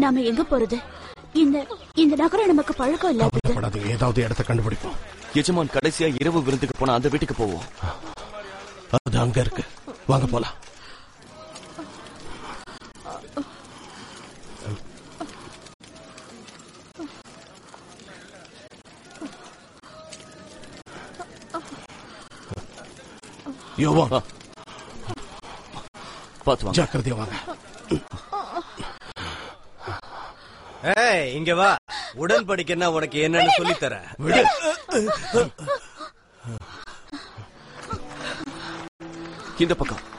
நாம எங்க போறது இந்த இந்த நகரம் நமக்கு பழக்கம் இல்லாதது கவலைப்படாதீங்க ஏதாவது இடத்த கண்டுபிடிப்போம் எஜமான் கடைசியா இரவு விருந்துக்கு போனா அந்த வீட்டுக்கு போவோம் அது அங்க இருக்கு வாங்க போலாம் யோவா பாத்து வாங்க ஜாக்கிரதையா வாங்க ஏய் இங்க வா உடன்படிக்கைன்னா உனக்கு என்னன்னு சொல்லி தரேன் விடு இந்த பக்கம்